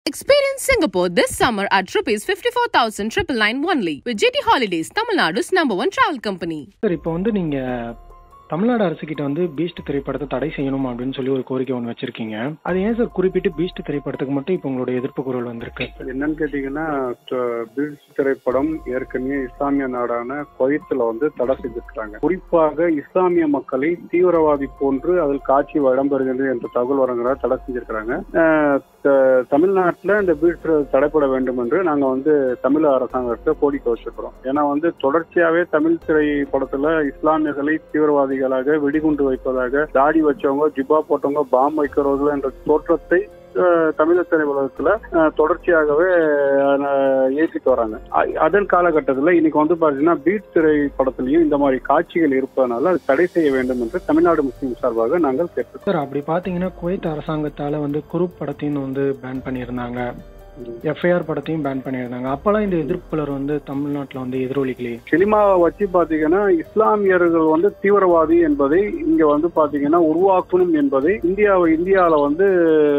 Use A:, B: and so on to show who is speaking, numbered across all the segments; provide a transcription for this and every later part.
A: Experience Singapore this summer at rupees 54,999 only with GT Holidays, Tamil Nadu's number one travel company.
B: Sir இப்போ வந்து நீங்க தமிழ்நாடு அரசுகிட்ட வந்து Beast திரைப்படத்தை தடை செய்யணும் அப்படின்னு சொல்லி ஒரு கோரிக்கை ஒன்று வச்சிருக்கீங்க அது ஏன் சார் குறிப்பிட்டு பீஸ்ட் திரைப்படத்துக்கு மட்டும் இப்போ உங்களோட எதிர்ப்பு குரல் வந்திருக்கு
C: என்னன்னு கேட்டீங்கன்னா பீட்ஸ் திரைப்படம் ஏற்கனவே இஸ்லாமிய நாடான குவைத்துல வந்து தடை செஞ்சிருக்காங்க குறிப்பாக இஸ்லாமிய மக்களை தீவிரவாதி போன்று அதில் காட்சி இடம்பெறுகிறது என்ற தகவல் வரங்கிறத தடை செஞ்சிருக்கிறாங்க அஹ் த- தமிழ்நாட்டுல இந்த பீட்ஸ் தடைப்பட வேண்டும் என்று நாங்க வந்து தமிழக அரசாங்கத்தை கோரிக்கை வச்சிருக்கிறோம் ஏன்னா வந்து தொடர்ச்சியாவே தமிழ் திரைப்படத்துல இஸ்லாமியர்களை தீவிரவாதிகளாக வெடிகுண்டு வைப்பதாக தாடி வச்சவங்க ஜிப்பா போட்டவங்க பாம் வைக்கிறவர்கள் என்ற தோற்றத்தை அஹ், தமிழ் திரையுலகத்துல அஹ், தொடர்ச்சியாகவே அஹ், ஏற்றிட்டு வராங்க அ- அதன் காலகட்டத்தில் இன்னைக்கு வந்து பாத்தீங்கன்னா பீட் திரைப்படத்திலையும் இந்த மாதிரி காட்சிகள் இருப்பதனால அது தடை செய்ய வேண்டும் என்று தமிழ்நாடு முஸ்லிம் சார்பாக நாங்கள் கேட்டுக்கொள்கிறோம்
B: சார் அப்படி பார்த்தீங்கன்னா குவைத் அரசாங்கத்தால வந்து குரூப் படத்தையும் வந்து பேன் பண்ணியிருந்தாங்க எஃப்ஐஆர் படத்தையும் பேன் பண்ணியிருந்தாங்க அப்பெல்லாம் இந்த எதிர்ப்புலர் வந்து தமிழ்நாட்டில் வந்து எதிரொலிக்கலையே
C: சினிமாவை வச்சு பாத்தீங்கன்னா இஸ்லாமியர்கள் வந்து தீவிரவாதி என்பதை இங்க வந்து பாத்தீங்கன்னா உருவாக்கணும் என்பதை இந்தியாவை இந்தியாவில வந்து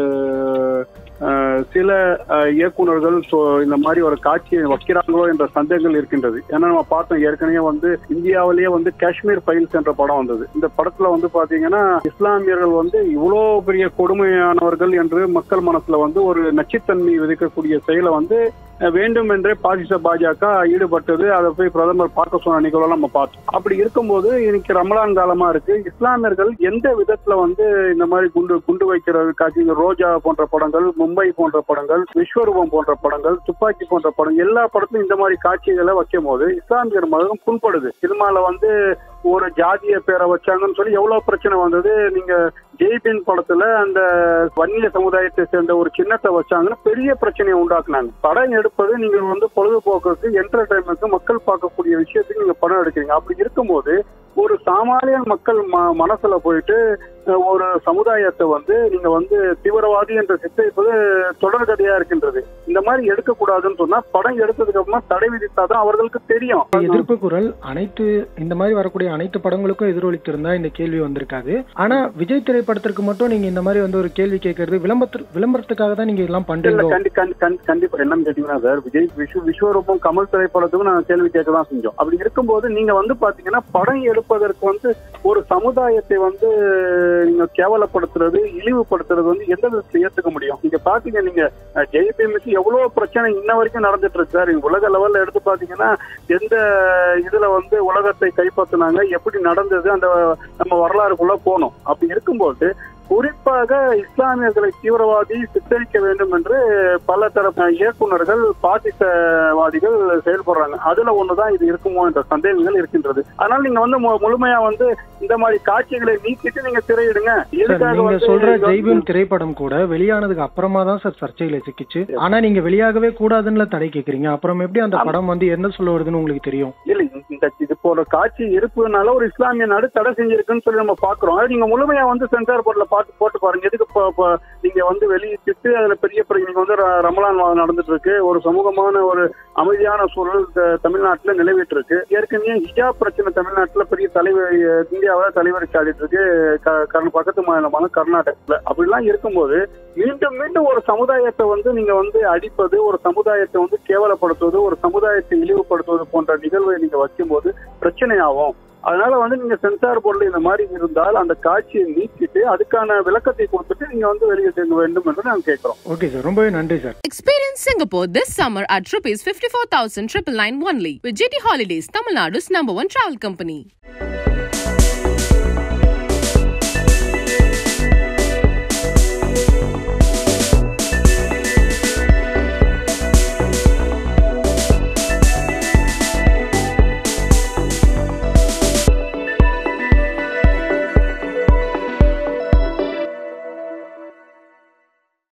C: அஹ், சில அஹ், இயக்குனர்கள் சொ- இந்த மாதிரி ஒரு காட்சியை வைக்கிறாங்களோ என்ற சந்தேகங்கள் இருக்கின்றது ஏன்னா நம்ம பார்த்தோம் ஏற்கனவே வந்து இந்தியாவிலேயே வந்து காஷ்மீர் ஃபைல்ஸ் என்ற படம் வந்தது இந்த படத்துல வந்து பாத்தீங்கன்னா இஸ்லாமியர்கள் வந்து இவ்வளோ பெரிய கொடுமையானவர்கள் என்று மக்கள் மனசுல வந்து ஒரு நச்சுத்தன்மை விதிக்கக்கூடிய செயலை வந்து அஹ், வேண்டும் என்றே பாசிச பாஜக ஈடுபட்டது அதை போய் பிரதமர் பார்க்க சொன்ன நிகழ்வுலாம் நம்ம பார்த்தோம் அப்படி இருக்கும்போது இன்னைக்கு ரமலான் காலமா இருக்கு இஸ்லாமியர்கள் எந்த விதத்துல வந்து இந்த மாதிரி குண்டு குண்டு வைக்கிறது காட்சி இந்த ரோஜா போன்ற படங்கள் மும்பை போன்ற படங்கள் விஸ்வரூபம் போன்ற படங்கள் துப்பாக்கி போன்ற படம் எல்லா படத்திலும் இந்த மாதிரி காட்சிகளை வைக்கும் போது இஸ்லாமியர் மதம் புண்படுது சினிமால வந்து ஒரு ஜாதிய பேரை வச்சாங்கன்னு சொல்லி எவ்வளவு பிரச்சனை வந்தது நீங்க ஜெய்பின் படத்துல அந்த வன்னிய சமுதாயத்தை சேர்ந்த ஒரு சின்னத்தை வச்சாங்கன்னா பெரிய பிரச்சனையை உண்டாக்குனாங்க படம் எடுப்பது நீங்க வந்து பொழுதுபோக்குக்கு என்டர்டைன்மெண்ட்க்கு மக்கள் பார்க்கக்கூடிய விஷயத்துக்கு நீங்க படம் எடுக்கிறீங்க அப்படி இருக்கும்போது ஒரு சாமானிய மக்கள் ம- மனசுல போயிட்டு அஹ், ஒரு சமுதாயத்தை வந்து நீங்க வந்து தீவிரவாதி என்று சித்தரிப்பது தொடர்கதையா இருக்கின்றது இந்த மாதிரி எடுக்கக்கூடாதுன்னு சொன்னா படம் எடுத்ததுக்கு அப்புறமா தடை விதித்தாதான் அவர்களுக்கு தெரியும்
B: எதிர்ப்பு குரல் அனைத்து இந்த மாதிரி வரக்கூடிய அனைத்து படங்களுக்கும் எதிரொலித்திருந்தா இந்த கேள்வி வந்திருக்காது ஆனா விஜய் திரைப்படத்திற்கு மட்டும் நீங்க இந்த மாதிரி வந்து ஒரு கேள்வி கேட்கறது விளம்பரத்து விளம்பரத்துக்காக தான் நீங்க எல்லாம்
C: இல்ல,
B: பண்றீங்களோ
C: கண்டி- கண்டி- கண்டி- கண்டிப்பா என்னன்னு கேட்டீங்கன்னா சார் விஜய் விஸ்வ விஸ்வரூபம் கமல் திரைப்படத்துக்கும் நாங்க கேள்வி கேட்க தான் செஞ்சோம் அப்படி இருக்கும்போது நீங்க வந்து பாத்தீங்கன்னா படம் எடுப்பதற்கு வந்து ஒரு சமுதாயத்தை வந்து நீங்க கேவலப்படுத்துறது இழிவுபடுத்துறது வந்து எந்த விதத்துல ஏத்துக்க முடியும் நீங்க பாத்தீங்க நீங்க ஜெய்பிஎம்க்கு எவ்வளவு பிரச்சனை இன்ன வரைக்கும் நடந்துட்டு இருக்கு சார் இங்க உலக லெவல்ல எடுத்து பாத்தீங்கன்னா எந்த இதுல வந்து உலகத்தை கைப்பற்றினாங்க எப்படி நடந்தது அந்த நம்ம வரலாறுக்குள்ள போனோம் அப்படி இருக்கும்போது குறிப்பாக இஸ்லாமியர்களை தீவிரவாதி சித்தரிக்க வேண்டும் என்று பல தரப்பு இயக்குனர்கள் பாசிசவாதிகள் செயல்படுறாங்க அதுல ஒண்ணுதான் இது இருக்குமோ என்ற சந்தேகங்கள் இருக்கின்றது அதனால நீங்க வந்து மு- முழுமையா வந்து இந்த மாதிரி காட்சிகளை நீக்கிட்டு நீங்க திரையிடுங்க
B: சார்
C: எதுக்காக
B: நீங்க
C: வந்து
B: சொல்ற
C: இது வந்து-
B: ஜெய்பீம் திரைப்படம் கூட வெளியானதுக்கு அப்புறமா தான் சார் சர்ச்சையில சிக்கிச்சு ஆனா நீங்க வெளியாகவே கூடாதுன்னு தடை கேக்குறீங்க அப்புறம் எப்படி அந்த படம் வந்து என்ன சொல்ல வருதுன்னு உங்களுக்கு தெரியும்
C: இல்ல இந்த இது போல காட்சி இருப்புனால ஒரு இஸ்லாமிய நாடு தடை செஞ்சிருக்குன்னு சொல்லி நம்ம பாக்குறோம் அது நீங்க முழுமையா வந்து சென்சார் போர்ட்ல பார்த்து போட்டு பாருங்க எதுக்கு இப்ப- இப்ப நீங்க வந்து வெளியிட்டு அதுல பெரிய பெரிய நீங்க வந்து ர- ரமலான் மாதம் நடந்துட்டு இருக்கு ஒரு சமூகமான ஒரு அமைதியான சூழல் த- தமிழ்நாட்டுல நிலவிட்டு இருக்கு ஏற்கனவே ஹிஜாப் பிரச்சனை தமிழ்நாட்டுல பெரிய தலைவர் இந்தியாவில தலைவர் சாடிட்டு இருக்கு க- கர்நா- பக்கத்து மாநிலமான கர்நாடகத்துல அப்படிலாம் இருக்கும்போது மீண்டும் மீண்டும் ஒரு சமுதாயத்தை வந்து நீங்க வந்து அடிப்பது ஒரு சமுதாயத்தை வந்து கேவலப்படுத்துவது ஒரு சமுதாயத்தை இழிவுபடுத்துவது போன்ற நிகழ்வை நீங்க வைக்கும்போது பிரச்சனையாகும் அதனால வந்து நீங்க சென்சார் போர்டுல இந்த மாதிரி இருந்தால் அந்த காட்சியை நீக்கிட்டு அதுக்கான விளக்கத்தை கொடுத்துட்டு நீங்க வந்து வெளியிட வேண்டும் என்று நாங்க கேட்கிறோம்
B: ஓகே சார் ரொம்பவே நன்றி sir
A: Experience Singapore this summer at rupees 54,999 only with GT Holidays, Tamil Nadu's number one travel company.